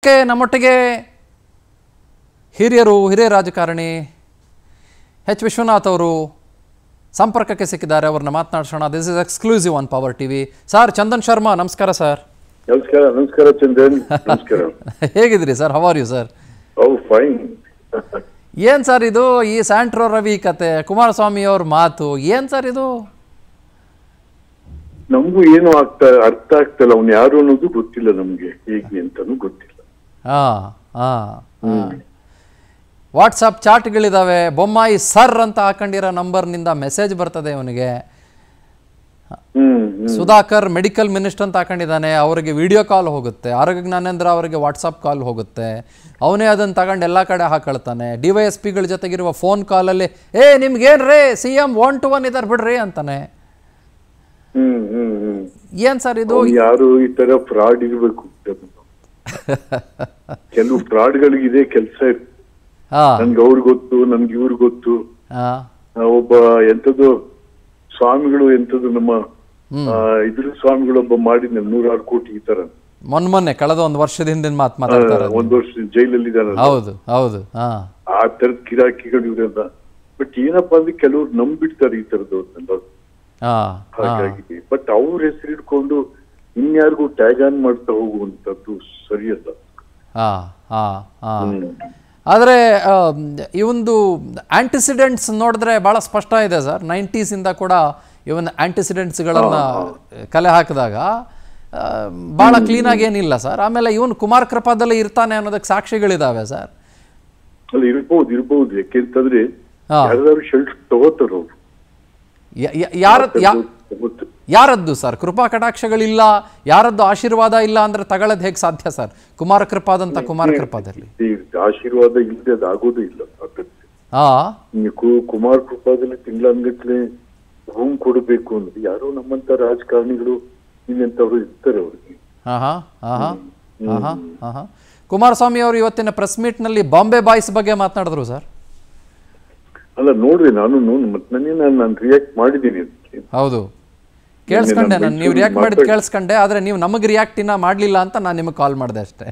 Okay ನಮ್ಮೊಟ್ಟಿಗೆ ಹಿರಿಯರು ಹಿರಿಯ ರಾಜಕಾರಣಿ ಎಚ್ ವಿಶ್ವನಾಥ್ ಅವರು ಸಂಪರ್ಕಕ್ಕೆ ಸಿಕ್ಕಿದ್ದಾರೆ ಅವ್ರನ್ನ ಮಾತನಾಡ್ಸೋಣ this is exclusive on Power TV sir Chandan Sharma ನಮಸ್ಕಾರ ಸರ್ ನಮಸ್ಕಾರ ನಮಸ್ಕಾರ ಚಂದನ್ ನಮಸ್ಕಾರ ಹೇಗಿದ್ರಿ sir how are you sir oh fine ಏನು ಸರ್ ಇದು ಈ ಸ್ಯಾಂಟ್ರೋ ರವಿ ಕತೆ ಕುಮಾರಸ್ವಾಮಿ ಅವ್ರ ಮಾತು ಏನು ಸರ್ ಇದು ನಮಗೂ ಏನು ಆಗ್ತಾ ಅರ್ಥ ಆಗ್ತಲ್ಲ ಅವ್ನು ಯಾರು ಅನ್ನೋದು ಗೊತ್ತಿಲ್ಲ ನಮ್ಗೆ ಹೇಗೆ ಅಂತಾನು ಗೊತ್ತಿಲ್ಲ ಹಾಂ ಹಾಂ ವಾಟ್ಸಪ್ ಚಾಟ್ಗಳಿದ್ದಾವೆ ಬೊಮ್ಮಾಯಿ ಸರ್ ಅಂತ ಹಾಕೊಂಡಿರೋ ನಂಬರ್ನಿಂದ ಮೆಸೇಜ್ ಬರ್ತದೆ ಇವನಿಗೆ ಹ್ಮ್ ಹ್ಮ್. ಸುಧಾಕರ್ ಮೆಡಿಕಲ್ ಮಿನಿಸ್ಟರ್ ಅಂತ ಹಾಕೊಂಡಿದ್ದಾನೆ ಅವರಿಗೆ ವಿಡಿಯೋ ಕಾಲ್ ಹೋಗುತ್ತೆ ಆರೋಗ್ಯ ಜ್ಞಾನೇಂದ್ರ ಅವರಿಗೆ ವಾಟ್ಸಪ್ ಕಾಲ್ ಹೋಗುತ್ತೆ ಅವನೇ ಅದನ್ನು ತಗೊಂಡು ಎಲ್ಲ ಕಡೆ ಹಾಕೊಳ್ತಾನೆ ಡಿ ವೈ ಎಸ್ ಪಿಗಳ ಜೊತೆಗಿರುವ ಫೋನ್ ಕಾಲಲ್ಲಿ ಏ ನಿಮ್ಗೇನು ರೇ C M one to one ಇದ್ದಾರೆ ಬಿಡ್ರಿ ಅಂತಾನೆ ಹ್ಮ್ ಹ್ಮ್ ಹ್ಮ್ ಏನು ಸರ್ ಇದು ಅವ್ನು ಯಾರು ಈ ತರ ಫ್ರಾಡ್ ಇರ್ಬೇಕು ಕೆಲವು ಫ್ರಾಡ್ಗಳಿಗೆ ಇದೇ ಕೆಲಸ ಹಾಂ ನನ್ಗೆ ಅವ್ರು ಗೊತ್ತು ನನ್ಗೆ ಇವ್ರು ಗೊತ್ತು ಹಾಂ ಆ, ಒಬ್ಬ ಎಂತದ್ದು ಸ್ವಾಮಿಗಳು ಎಂತದ್ದು ನಮ್ಮ ಆ, ಇದ್ರ ಸ್ವಾಮಿಗಳೊಬ್ಬ ಮಾಡಿದ ನೂರಾರು ಕೋಟಿ ಈ ತರ ಮೊನ್ನೆ ಮೊನ್ನೆ ಕಳೆದ ಒಂದು ವರ್ಷದ ಹಿಂದಿನ ಮಾತು ಮಾತಾಡ್ತಾರೆ ಒಂದ್ ವರ್ಷ ಜೈಲಲ್ಲಿ ಇದಾನಲ್ಲ ಹೌದು ಹೌದು ಹಾಂ ಆ ತರದ ಕಿರಾಕಿಗಳು ಇವ್ರೆಲ್ಲ ಬಟ್ ಏನಪ್ಪಾ ಅಂದ್ರೆ ಕೆಲವ್ರು ನಂಬಿಡ್ತಾರೆ ಈ ತರದವ್ರನ್ನೆಲ್ಲ ಹಾಂ ಹಾಂ ಹಾಗಾಗಿ ಬಟ್ ಅವ್ರ ಹೆಸರು ಇಟ್ಕೊಂಡು ಇನ್ಯಾರಿಗೂ ಟ್ಯಾಗ್ ಆನ್ ಮಾಡ್ತಾ ಹೋಗುವಂತದ್ದು ಸರಿಯಲ್ಲ ಹಾಂ ಹಾಂ ಹಾಂ ಹ್ಮ್. ಆದರೆ ಈ ಒಂದು ಆಂಟಿಸಿಡೆಂಟ್ಸ್ ನೋಡಿದ್ರೆ ಭಾಳ ಸ್ಪಷ್ಟ ಇದೆ ಸರ್ ನೈಂಟೀಸಿಂದ ಕೂಡ ಇವನ್ ಆಂಟಿಸಿಡೆಂಟ್ಸ್ಗಳನ್ನು ಕಲೆ ಹಾಕಿದಾಗ ಆ, ಭಾಳ ಕ್ಲೀನಾಗಿ ಏನಿಲ್ಲ ಸರ್ ಆಮೇಲೆ ಇವನು ಕುಮಾರ್ ಕೃಪಾದಲ್ಲಿ ಇರ್ತಾನೆ ಅನ್ನೋದಕ್ಕೆ ಸಾಕ್ಷಿಗಳಿದಾವೆ ಸರ್ ಅಲ್ಲ ಇರ್ಬೋದು ಇರ್ಬೋದು ಯಾಕೆಂತಂದ್ರೆ ಹಾ. ಯಾರ್ದಾದ್ರು ಶೆಲ್ಟ್ ತಗೋತಾರ ಅವ್ರು ಯಾರ ಯಾ- ತಗೋತಾರೆ. ಯಾರದ್ದು ಸರ್ ಕೃಪಾ ಕಟಾಕ್ಷಗಳಿಲ್ಲ ಯಾರದ್ದು ಆಶೀರ್ವಾದ ಇಲ್ಲ ಅಂದ್ರೆ ತಗೊಳ್ಳೋದು ಹೇಗೆ ಸಾಧ್ಯ ಸರ್ ಕುಮಾರ ಕೃಪಾದಂತ ಕುಮಾರ ಕೃಪಾದಲ್ಲಿ ಈ ಆಶೀರ್ವಾದ ಇಲ್ಲದೆ ಅದು ಆಗೋದೇ ಇಲ್ಲ ಅದಕ್ಕೆ ಹಾ ಇನ್ನು ಕು- ಕುಮಾರ್ ಕೃಪಾದಲ್ಲಿ ತಿಂಗಳಂಗಟ್ಲೆ ರೂಮ್ ಕೊಡಬೇಕು ಅಂದ್ರೆ ಯಾರೋ ನಮ್ಮಂತ ರಾಜಕಾರಣಿಗಳು ಇನ್ನೆಂತವ್ರು ಇರ್ತಾರೆ ಅವ್ರಿಗೆ ಹಾ ಹಾ ಹಾ ಹಾ ಹಾ ಹಾ ಹಾ ಹಾ ಕುಮಾರಸ್ವಾಮಿ ಅವರು ಇವತ್ತಿನ ಪ್ರೆಸ್ ಮೀಟ್ನಲ್ಲಿ ಬಾಂಬೆ ಬಾಯ್ಸ್ ಬಗ್ಗೆ ಮಾತನಾಡಿದ್ರು ಸರ್ ಅಲ್ಲ ನೋಡ್ರಿ ನಾನು ನೋಡ್- ಮತ್ತೆ ನನಗೆ ನಾನು ನಾನು ರಿಯಾಕ್ಟ್ ಮಾಡಿದ್ದೀನಿ ಅದಕ್ಕೆ ಹೌದು ಕೇಳಿಸ್ಕೊಂಡೆ ನಮ್ಮ ನಾನು ನೀವು ಮೈಸೂರು ರಿಯಾಕ್ಟ್ ಮಾಡಿದ್ ಮಾತಾಡಿ- ಕೇಳಿಸ್ಕೊಂಡೆ ಆದರೆ ನೀವು ನಮಗೆ ರಿಯಾಕ್ಟ್ ಇನ್ನ ಮಾಡಲಿಲ್ಲ ಅಂತ ನಾನು ನಿಮಗೆ ಕಾಲ್ ಮಾಡಿದೆ ಅಷ್ಟೇ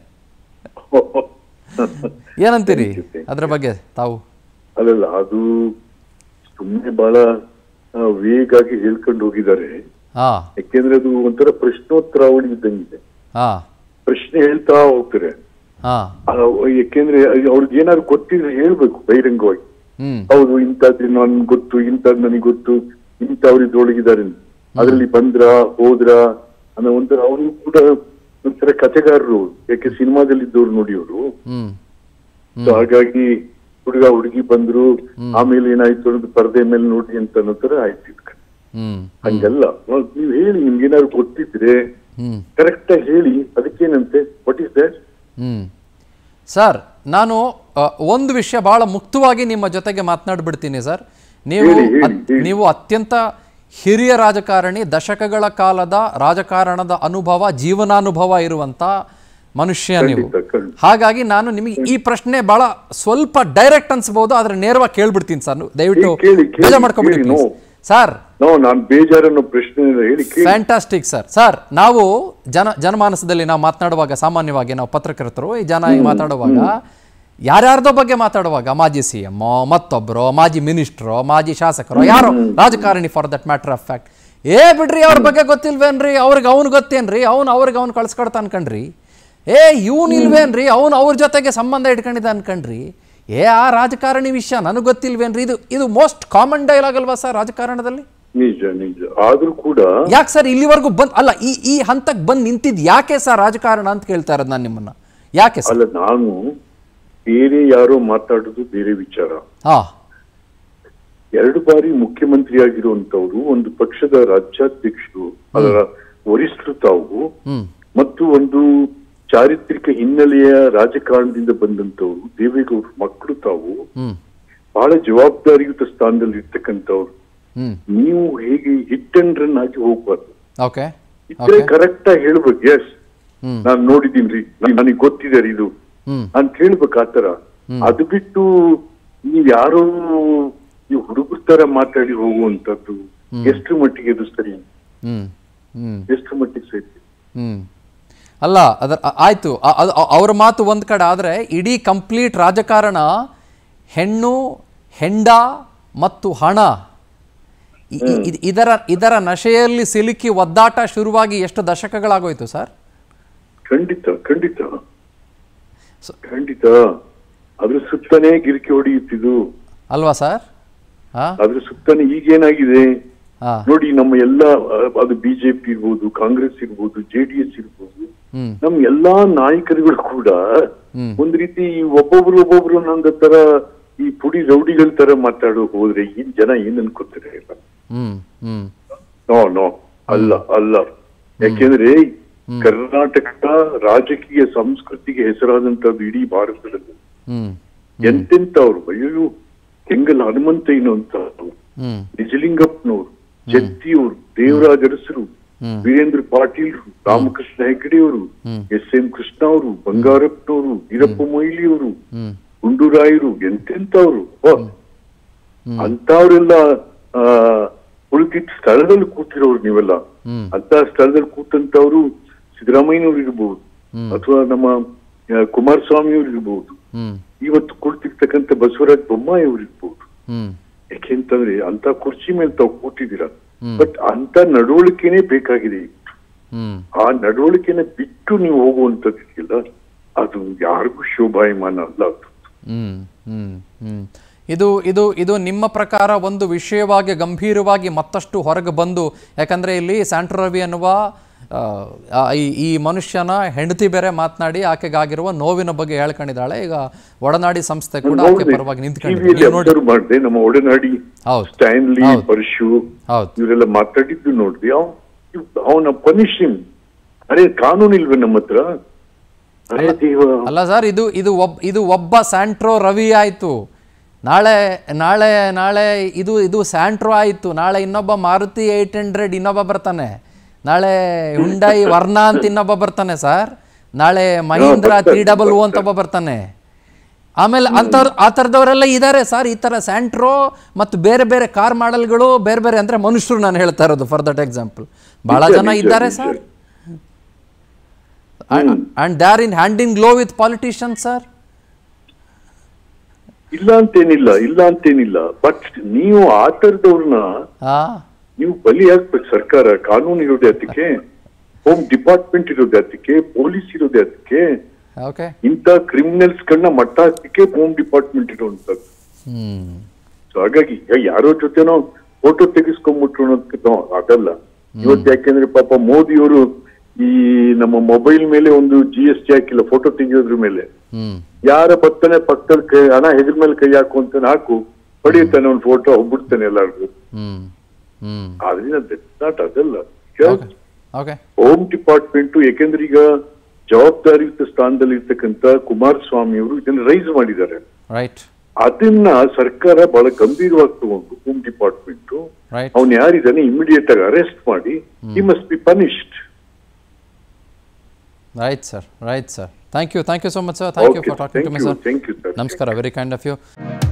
ಏನಂತೀರಿ ಅದ್ರ ಬಗ್ಗೆ ತಾವು ಅಲ್ಲಲ್ಲ ಅದು ಸುಮ್ಮನೆ ಬಹಳ ಆ, ವೇಗಾಗಿ ಹೇಳ್ಕೊಂಡು ಹೋಗಿದ್ದಾರೆ ಹಾ ಯಾಕೆಂದ್ರೆ ಅದು ಒಂಥರ ಪ್ರಶ್ನೋತ್ತರಾವಳಿ ಇದ್ದಂಗಿದೆ ಹಾ ಪ್ರಶ್ನೆ ಹೇಳ್ತಾ ಹೋಗ್ತಾರೆ ಹಾ ಆ, ಯಾಕೆಂದ್ರೆ ಅವ್ರಿಗೆ ಏನಾದ್ರು ಗೊತ್ತಿದ್ರೆ ಹೇಳ್ಬೇಕು ಬಹಿರಂಗವಾಗಿ ಹ್ಮ್ ಹೌದು ಇಂಥದ್ದು ನನ್ ಗೊತ್ತು ಇಂಥದ್ದು ನನಗೆ ಗೊತ್ತು ಇಂಥವ್ರು ಇದ್ರೊಳಗಿದ್ದಾರೆ ಅಂತ. ಅದ್ರಲ್ಲಿ ಬಂದ್ರ ಹೋದ್ರ ಅನ್ನೋ ಒಂಥರ ಅವರು ಕೂಡ ಒಂಥರ ಕಥೆಗಾರರು ಯಾಕೆ ಸಿನಿಮಾದಲ್ಲಿ ಇದ್ದವ್ರು ನೋಡಿ ಅವರು ಹ್ಮ್ So ಹಾಗಾಗಿ ಹುಡುಗ ಹುಡುಗಿ ಬಂದ್ರು ಆಮೇಲೆ ಏನಾಯ್ತು ಅನ್ನೋದು ಪರದೆ ಮೇಲೆ ನೋಡಿ ಅಂತ ಅನ್ನೋ ತರ ಆಯ್ತು ಇದ್ಕ. ಹ್ಮ್ ಹಂಗಲ್ಲ ನೋಡ್, ನೀವ್ ಹೇಳಿ ನಿಮ್ಗೆ ಏನಾದ್ರು ಗೊತ್ತಿದ್ರೆ ಹ್ಮ್ ಕರೆಕ್ಟ್ ಆಗಿ ಹೇಳಿ ಅದಕ್ಕೇನಂತೆ what is that hmm sir ನಾನು ಅ, ಒಂದು ವಿಷಯ ಬಹಳ ಮುಕ್ತವಾಗಿ ನಿಮ್ಮ ಜೊತೆಗೆ ಮಾತನಾಡ್ಬಿಡ್ತೀನಿ ಸರ್ ನೀವು ಹೇಳಿ, ಹೇಳಿ, ಅತ್- ಹೇಳಿ. ನೀವು ಅತ್ಯಂತ ಹಿರಿಯ ರಾಜಕಾರಣಿ ದಶಕಗಳ ಕಾಲದ ರಾಜಕಾರಣದ ಅನುಭವ ಜೀವನಾನುಭವ ಇರುವಂತ ಮನುಷ್ಯ ನೀವು ಖಂಡಿತ, ಖಂಡಿತ. ಹಾಗಾಗಿ ನಾನು ನಿಮಗೆ ಈ ಪ್ರಶ್ನೆ ಬಹಳ ಸ್ವಲ್ಪ ಡೈರೆಕ್ಟ್ ಅನ್ಸ್ಬೋದು ಆದ್ರೆ ನೇರವಾಗಿ ಕೇಳ್ಬಿಡ್ತೀನಿ ಸರ್ ದಯವಿಟ್ಟು ಕೇಳಿ, ಕೇಳಿ, ಬೇಜಾರ್ ಮಾಡ್ಕೊಬಿಡಿ ಕೇಳಿ, please. no. ಸರ್ ನೋ ನಾನ್ ಬೇಜಾರನ್ನೋ ಪ್ರಶ್ನೆ ಇಲ್ಲ, ಹೇಳಿ ಕೇಳಿ ಫ್ಯಾಂಟಾಸ್ಟಿಕ್ ಸರ್ ಸರ್ ನಾವು ಜನ ಜನಮಾನಸದಲ್ಲಿ ನಾವು ಮಾತನಾಡುವಾಗ ಸಾಮಾನ್ಯವಾಗಿ ನಾವು ಪತ್ರಕರ್ತರು ಈ ಜನ ಈ ಮಾತಾಡುವಾಗ ಯಾರ್ಯಾರ್ದೋ ಬಗ್ಗೆ ಮಾತಾಡುವಾಗ ಮಾಜಿ ಸಿ ಎಮ್ ಮತ್ತೊಬ್ಬರು ಮಾಜಿ ಮಿನಿಸ್ಟ್ರು ಮಾಜಿ ಶಾಸಕರು ಯಾರೋ ರಾಜಕಾರಣಿ for that matter of fact ಏ ಬಿಡ್ರಿ ಅವ್ರ ಬಗ್ಗೆ ಗೊತ್ತಿಲ್ವೇನ್ರಿ ಅವ್ರಿಗೆ ಅವ್ನು ಗೊತ್ತೇನ್ರಿ ಅವ್ನು ಅವ್ರಿಗೆ ಅವ್ನು ಕಳ್ಸ್ಕೊಡ್ತಾ ಅನ್ಕಂಡ್ರಿ ಏ ಇವ್ನು ಇಲ್ವೇನ್ರಿ ಅವ್ನು ಅವ್ರ ಜೊತೆಗೆ ಸಂಬಂಧ ಇಟ್ಕೊಂಡಿದ್ದ ಅನ್ಕಂಡ್ರಿ ಏ ಆ ರಾಜಕಾರಣಿ ವಿಷಯ ನನಗೆ ಗೊತ್ತಿಲ್ವೇನ್ರಿ ಇದು ಇದು ಮೋಸ್ಟ್ ಕಾಮನ್ ಡೈಲಾಗ್ ಅಲ್ವಾ ಸರ್ ರಾಜಕಾರಣದಲ್ಲಿ ನಿಜ ನಿಜ ಆದ್ರೂ ಕೂಡ ಯಾಕೆ ಸರ್ ಇಲ್ಲಿವರೆಗೂ ಬಂದ್ ಅಲ್ಲ ಈ ಈ ಹಂತಕ್ಕೆ ಬಂದು ನಿಂತಿದ್ ಯಾಕೆ ಸರ್ ರಾಜಕಾರಣ ಅಂತ ಕೇಳ್ತಾ ಇರೋದು ನಾನು ನಿಮ್ಮನ್ನ ಯಾಕೆ ಸರ್ ಅಲ್ಲ ನಾನು ಬೇರೆ ಯಾರೋ ಮಾತಾಡೋದು ಬೇರೆ ವಿಚಾರ ಹಾ ಎರಡು ಬಾರಿ ಮುಖ್ಯಮಂತ್ರಿ ಆಗಿರುವಂತವ್ರು ಒಂದು ಪಕ್ಷದ ರಾಜ್ಯಾಧ್ಯಕ್ಷರು ಅದರ ವರಿಷ್ಠರು ತಾವು ಹ್ಮ್ ಮತ್ತು ಒಂದು ಚಾರಿತ್ರಿಕ ಹಿನ್ನೆಲೆಯ ರಾಜಕಾರಣದಿಂದ ಬಂದಂತವ್ರು ದೇವೇಗೌಡರು ಮಕ್ಕಳು ತಾವು ಹ್ಮ್ ಬಹಳ ಜವಾಬ್ದಾರಿಯುತ ಸ್ಥಾನದಲ್ಲಿ ಇರ್ತಕ್ಕಂಥವ್ರು ಹ್ಮ್ ನೀವು ಹೇಗೆ ಹಿಟ್ ಅಂಡ್ ರನ್ ಆಗಿ ಹೋಗ್ಬಾರ್ದು ಓಕೆ ಇದ್ರೆ ಕರೆಕ್ಟ್ ಆಗಿ ಹೇಳ್ಬೇಕು ಎಸ್ ಹ್ಮ್. ನಾನ್ ನೋಡಿದೀನ್ರಿ ನನಗೆ ಗೊತ್ತಿದೆ ರೀ ಇದು ಹ್ಮ್ ಅಂತ ಹೇಳ್ಬೇಕು ಆತರ ಅದು ಬಿಟ್ಟು ನೀವ್ ಯಾರೋ ನೀವು ಹುಡುಗರ ತರ ಮಾತಾಡಿ ಹೋಗುವಂತದ್ದು ಎಷ್ಟ್ರ ಮಟ್ಟಿಗೆ ಅದು ಸರಿ ಹ್ಮ್ ಹ್ಮ್ ಎಷ್ಟ್ರ ಮಟ್ಟಿಗೆ ಸರಿ ಹ್ಮ್ ಅಲ್ಲ ಅದರ ಆ- ಆಯ್ತು ಆ- ಅದು ಅ- ಅವ್ರ ಮಾತು ಒಂದ್ ಕಡೆ ಆದ್ರೆ ಇಡೀ ಕಂಪ್ಲೀಟ್ ರಾಜಕಾರಣ ಹೆಣ್ಣು ಹೆಂಡ ಮತ್ತು ಹಣ ಇ- ಇ- ಇದ್- ಇದರ ಇದರ ನಶೆಯಲ್ಲಿ ಸಿಲುಕಿ ಒದ್ದಾಟ ಶುರುವಾಗಿ ಎಷ್ಟು ದಶಕಗಳಾಗೋಯ್ತು ಸರ್ ಖಂಡಿತ ಖಂಡಿತ ಸ- ಖಂಡಿತ ಅದ್ರ ಸುತ್ತನೇ ಗಿರಿಕೆ ಹೊಡೆಯುತ್ತಿದ್ದು ಅಲ್ವಾ ಸರ್ ಹಾ ಅದ್ರ ಸುತ್ತನೇ ಈಗೇನಾಗಿದೆ ಹಾ ನೋಡಿ ನಮ್ಮ ಎಲ್ಲ ಅಹ್, ಅದು ಬಿಜೆಪಿ ಇರ್ಬೋದು ಕಾಂಗ್ರೆಸ್ ಇರ್ಬೋದು ಜೆಡಿಎಸ್ ಇರ್ಬೋದು ಹ್ಮ್ ನಮ್ ಎಲ್ಲಾ ನಾಯಕರುಗಳು ಕೂಡ ಹ್ಮ್. ಒಂದ್ ರೀತಿ ಈ ಒಬ್ಬೊಬ್ರು ಒಬ್ಬೊಬ್ರು ನಂದ ತರ ಈ ಪುಡಿ ರೌಡಿಗಳ ತರ ಮಾತಾಡೋ ಹೋದ್ರೆ ಏನ್ ಜನ ಏನ್ ಅನ್ಕೋತಾರೆ ಇಲ್ಲ ಹ್ಮ್ ಹ್ಮ್ ನೋ ನೋ ಅಲ್ಲ ಅಲ್ಲ ಯಾಕೆಂದ್ರೆ ಕರ್ನಾಟಕ ರಾಜಕೀಯ ಸಂಸ್ಕೃತಿಗೆ ಹೆಸರಾದಂತದ್ದು ಇಡೀ ಭಾರತದಲ್ಲಿ ಹ್ಮ್ ಎಂತೆಂತವ್ರು ಅಯ್ಯೋ ಕೆಂಗಲ್ ಹನುಮಂತಯ್ಯನು ಅಂತ ಹ್ಮ್ ನಿಜಲಿಂಗಪ್ಪನವರು ಜತ್ತಿಯವರು ದೇವರಾಜ ಅರಸರು ಹ್ಮ್. ವೀರೇಂದ್ರ ಪಾಟೀಲ್ ರಾಮಕೃಷ್ಣ ಹೆಗಡೆ ಅವರು ಹ್ಮ್. ಎಸ್ ಎಂ ಕೃಷ್ಣ ಅವರು ಬಂಗಾರಪ್ಪನವರು ವೀರಪ್ಪ ಮೊಯ್ಲಿ ಅವರು ಹ್ಮ್ ಗುಂಡೂರಾಯರು ಎಂತೆಂತವ್ರು ಓ, ಹ್ಮ್. ಅಂತವ್ರೆಲ್ಲ ಆ ಉಳಿದಿದ್ದ ಸ್ಥಳದಲ್ಲಿ ಕೂತಿರೋರು ನೀವೆಲ್ಲ ಹ್ಮ್ ಅಂತ ಸ್ಥಳದಲ್ಲಿ ಕೂತಂತವ್ರು ಸಿದ್ದರಾಮಯ್ಯನವ್ರು ಇರ್ಬೋದು ಹ್ಮ್. ಅಥವಾ ನಮ್ಮ ಆ, ಕುಮಾರಸ್ವಾಮಿ ಅವ್ರು ಇರ್ಬೋದು ಹ್ಮ್ ಇವತ್ತು ಕುಳಿತಿರ್ತಕ್ಕಂಥ ಬಸವರಾಜ ಬೊಮ್ಮಾಯಿ ಅವ್ರು ಇರ್ಬೋದು ಹ್ಮ್ ಯಾಕೆಂತಂದ್ರೆ ಅಂತ ಕುರ್ಚಿ ಮೇಲೆ ತಾವು ಕೂತಿದ್ದೀರಾ ಹ್ಮ್. ಬಟ್ ಅಂತ ನಡವಳಿಕೆನೇ ಬೇಕಾಗಿದೆ ಹ್ಮ್ ಆ ನಡವಳಿಕೆನ ಬಿಟ್ಟು ನೀವು ಹೋಗುವಂತದ್ದಿಲ್ಲ ಅದು ಯಾರಿಗೂ ಶೋಭಾಯಮಾನ ಅಲ್ಲ ಅದು ಹ್ಮ್ ಹ್ಮ್ ಹ್ಮ್ ಇದು ಇದು ಇದು ನಿಮ್ಮ ಪ್ರಕಾರ ಒಂದು ವಿಷಯವಾಗಿ ಗಂಭೀರವಾಗಿ ಮತ್ತಷ್ಟು ಹೊರಗೆ ಬಂದು ಯಾಕಂದ್ರೆ ಇಲ್ಲಿ ಸ್ಯಾಂಟ್ರೋ ರವಿ ಅನ್ನುವ ಆ, ಆ, ಈ ಈ ಮನುಷ್ಯನ ಹೆಂಡತಿ ಬೇರೆ ಮಾತನಾಡಿ ಆಕೆಗಾಗಿರುವ ನೋವಿನ ಬಗ್ಗೆ ಹೇಳ್ಕೊಂಡಿದ್ದಾಳೆ ಈಗ ಒಡನಾಡಿ ಸಂಸ್ಥೆ ಕೂಡ ಆಕೆ ಪರವಾಗಿ ನಿಂತ್ಕೊಂಡಿದೆ ಟಿವಿಯಲ್ಲಿ ನೀವು ನೋಡಿ ಅಬ್ಸರ್ವ್ ಮಾಡಿದೆ ನಮ್ಮ ಒಡನಾಡಿ ಹೌದು ಸ್ಟ್ಯಾನ್ಲಿ ಹೌದು. ಪರಶು ಹೌದು ಇವರೆಲ್ಲ ಮಾತಾಡಿದ್ದು ನೋಡಿದ್ವಿ ಅವನ ಪನಿಷಿಂಗ್ ಅರೆ ಕಾನೂನು ಇಲ್ವೇ ನಮ್ಮ ಹತ್ರ ಅರೆ ದೇವ ಅಲ್ಲ ಸರ್ ಇದು ಇದು ಒಬ್ ಇದು ಒಬ್ಬ ಸ್ಯಾಂಟ್ರೋ ರವಿ ಆಯಿತು ನಾಳೆ ನಾಳೆ ನಾಳೆ ಇದು ಇದು ಸ್ಯಾಂಟ್ರೋ ಆಯಿತು ನಾಳೆ ಇನ್ನೊಬ್ಬ ಮಾರುತಿ ಏಯ್ಟ್ ಹಂಡ್ರೆಡ್ ಇನ್ನೊಬ್ಬ ಬರ್ತಾನೆ ನಾಳೆ ಹುಂಡೈ ವರ್ಣ ಅಂತ ಇನ್ನೊಬ್ಬ ಬರ್ತಾನೆ ಸರ್ ನಾಳೆ ಮಹೀಂದ್ರ ತ್ರೀ ಡಬಲ್ ಓ ಅಂತ ಒಬ್ಬ ಬರ್ತಾನೆ ಆಮೇಲೆ ಅಂಥವ್ರು ಆ ಥರದವರೆಲ್ಲ ಇದ್ದಾರೆ ಸರ್ ಈ ಥರ ಸ್ಯಾಂಟ್ರೋ ಮತ್ತು ಬೇರೆ ಬೇರೆ ಕಾರ್ ಮಾಡೆಲ್ಗಳು ಬೇರೆ ಬೇರೆ ಅಂದರೆ ಮನುಷ್ಯರು ನಾನು ಹೇಳ್ತಾ ಇರೋದು ಫಾರ್ ದಟ್ ಎಕ್ಸಾಂಪಲ್ ಭಾಳ ನಿಜ, ಜನ ನಿಜ, ಇದ್ದಾರೆ ನಿಜ. Sir and they are in hand in glove with politician sir ಇಲ್ಲ ಅಂತೇನಿಲ್ಲ ಇಲ್ಲ ಅಂತೇನಿಲ್ಲ ಬಟ್ ನೀವು ಆ ತರದವ್ರನ್ನ ಹಾ ನೀವು ಬಲಿ ಹಾಕ್ಬೇಕು ಸರ್ಕಾರ ಕಾನೂನು ಇರೋದೇ ಅದಕ್ಕೆ ಹೋಮ್ ಡಿಪಾರ್ಟ್ಮೆಂಟ್ ಇರೋದೇ ಅದಕ್ಕೆ ಪೊಲೀಸ್ ಇರೋದೇ ಅದಕ್ಕೆ ಓಕೆ ಇಂಥ ಕ್ರಿಮಿನಲ್ಸ್ ಗಳನ್ನ ಮಟ್ಟ ಹಾಕಕ್ಕೆ ಹೋಮ್ ಡಿಪಾರ್ಟ್ಮೆಂಟ್ ಇರುವಂತದ್ದು ಹ್ಮ್ ಸೊ ಹಾಗಾಗಿ ಈಗ ಯಾರೋ ಜೊತೆನೋ ಫೋಟೋ ತೆಗಿಸ್ಕೊಂಡ್ಬಿಟ್ರು ಅನ್ನೋದಕ್ಕೆ ನೋ, ಅದಲ್ಲ ಇವತ್ತು ಯಾಕೆಂದ್ರೆ ಪಾಪ ಮೋದಿಯವರು ಈ ನಮ್ಮ ಮೊಬೈಲ್ ಮೇಲೆ ಒಂದು ಜಿ ಎಸ್ ಟಿ ಹಾಕಿಲ್ಲ ಫೋಟೋ ತೆಗಿಯೋದ್ರ ಮೇಲೆ ಹ್ಮ್ ಯಾರ ಬರ್ತಾನೆ ಪಕ್ಕದಲ್ಲಿ ಕೈ ಹಣ ಹೆಗಲ ಮೇಲೆ ಕೈ ಹಾಕು ಅಂತಾನೆ ಹಾಕು ಹೊಡಿತಾನೆ ಒಂದು ಫೋಟೋ ಹೋಗ್ಬಿಡ್ತಾನೆ ಎಲ್ಲಾರ್ಗು ಹ್ಮ್ ಹ್ಮ್ ಆದ್ರಿಂದ ನಾಟ್ ಅದಲ್ಲ ಓಕೆ ಓಕೆ ಹೋಮ್ ಡಿಪಾರ್ಟ್ಮೆಂಟ್ ಯಾಕೆಂದ್ರೆ ಈಗ ಜವಾಬ್ದಾರಿಯುತ ಸ್ಥಾನದಲ್ಲಿ ಇರ್ತಕ್ಕಂತ ಕುಮಾರಸ್ವಾಮಿ ಅವರು ಇದನ್ನ ರೈಸ್ ಮಾಡಿದ್ದಾರೆ ರೈಟ್ ಅದನ್ನ ಸರ್ಕಾರ ಬಹಳ ಗಂಭೀರವಾಗಿ ತಗೊಂಡು ಹೋಮ್ ಡಿಪಾರ್ಟ್ಮೆಂಟ್ ರೈಟ್ ಅವ್ನು ಯಾರಿದ್ದಾನೆ ಇಮಿಡಿಯೇಟ್ ಆಗಿ ಅರೆಸ್ಟ್ ಮಾಡಿ he must be punished right sir right sir thank you thank you so much sir thank you Okay, for talking to thank me you, sir thank you, sir. ನಮಸ್ಕಾರ very kind of you